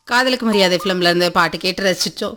காதலுக்கு மரியாதை ஃபிலிம்ல இருந்து பாட்டு கேட்டு ரசிச்சோம்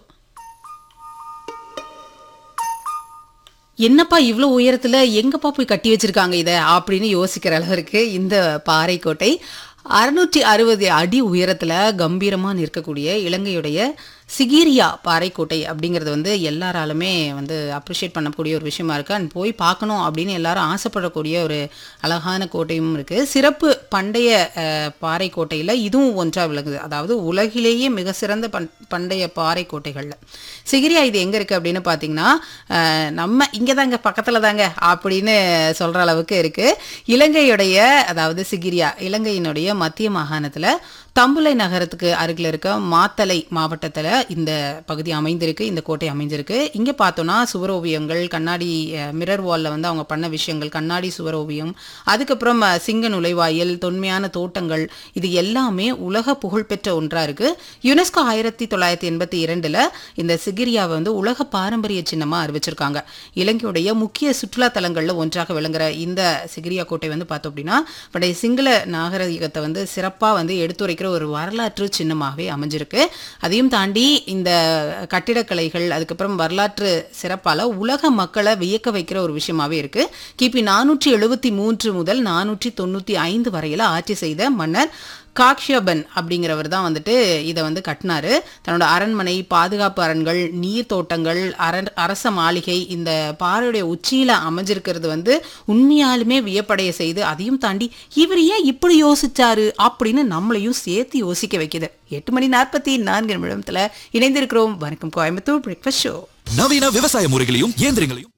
என்னப்பா இவ்வளோ உயரத்துல எங்கப்பா போய் கட்டி வச்சிருக்காங்க இதை அப்படின்னு யோசிக்கிற அளவிற்கு இந்த பாறைக்கோட்டை அறுநூற்றி அறுபது அடி உயரத்துல கம்பீரமா நிற்கக்கூடிய இலங்கையுடைய சிகிரியா பாறைக்கோட்டை அப்படிங்கிறது வந்து எல்லாராலுமே வந்து அப்ரிஷியேட் பண்ணக்கூடிய ஒரு விஷயமா இருக்கு அண்ட் போய் பார்க்கணும் அப்படின்னு எல்லாரும் ஆசைப்படக்கூடிய ஒரு அழகான கோட்டையும் இருக்கு சிறப்பு பண்டைய அஹ், பாறைக்கோட்டையில இதுவும் ஒன்றா விளங்குது அதாவது உலகிலேயே மிக சிறந்த பண் பண்டைய பாறைக்கோட்டைகள்ல சிகிரியா இது எங்க இருக்கு அப்படின்னு பார்த்தீங்கன்னா அஹ், நம்ம இங்க தாங்க பக்கத்துல தாங்க அப்படின்னு சொல்ற அளவுக்கு இருக்கு இலங்கையுடைய அதாவது சிகிரியா இலங்கையினுடைய மத்திய மாகாணத்துல தம்புலை நகரத்துக்கு அருகில் இருக்க மாத்தலை மாவட்டத்துல இந்த பகுதி அமைந்திருக்கு இந்த கோட்டை அமைஞ்சிருக்கு இங்க பார்த்தோம்னா சுவரோவியங்கள் கண்ணாடி மிரர் வால்ல வந்து அவங்க பண்ண விஷயங்கள் கண்ணாடி சுவரோவியம் அதுக்கப்புறம் அஹ், சிங்க நுழைவாயில் தொன்மையான தோட்டங்கள் இது எல்லாமே உலக புகழ்பெற்ற ஒன்றா இருக்கு யுனெஸ்கோ ஆயிரத்தி தொள்ளாயிரத்தி எண்பத்தி இரண்டுல இந்த சிகிரியாவை வந்து உலக பாரம்பரிய சின்னமா அறிவிச்சிருக்காங்க இலங்கையுடைய முக்கிய சுற்றுலா தலங்கள்ல ஒன்றாக விளங்குற இந்த சிகிரியா கோட்டை வந்து பார்த்தோம் அப்படின்னா பண்டைய சிங்கள நாகரிகத்தை வந்து சிறப்பா வந்து எடுத்துரைக்கிற ஒரு வரலாற்று சின்னமாகவே அமைஞ்சிருக்கு அதையும் தாண்டி இந்த கட்டிடக்கலைகள் அதுக்கப்புறம் வரலாற்று சிறப்பால உலக மக்களை வியக்க வைக்கிற ஒரு விஷயமாவே இருக்கு கிபி நானூற்றி எழுபத்தி மூன்று முதல் நானூற்றி தொண்ணூத்தி ஐந்து வரையில ஆட்சி செய்த மன்னர் காக்ஷபன் அப்படிங்கிறவர் தான் வந்துட்டு இதை வந்து கட்டினாரு தன்னோட அரண்மனை பாதுகாப்பு அரண்கள் நீர் தோட்டங்கள் அரண் அரச மாளிகை இந்த பாறையுடைய உச்சியில அமைஞ்சிருக்கிறது வந்து உண்மையாலுமே வியப்படைய செய்து அதையும் தாண்டி இவர் ஏன் இப்படி யோசிச்சாரு அப்படின்னு நம்மளையும் சேர்த்து யோசிக்க வைக்குது எட்டு மணி நாற்பத்தி நான்கு நிமிடத்துல இணைந்திருக்கிறோம் வணக்கம் கோயம்புத்தூர் பிரேக்ஃபாஸ்ட் ஷோ நவீன விவசாய முறைகளையும் இயந்திரங்களையும்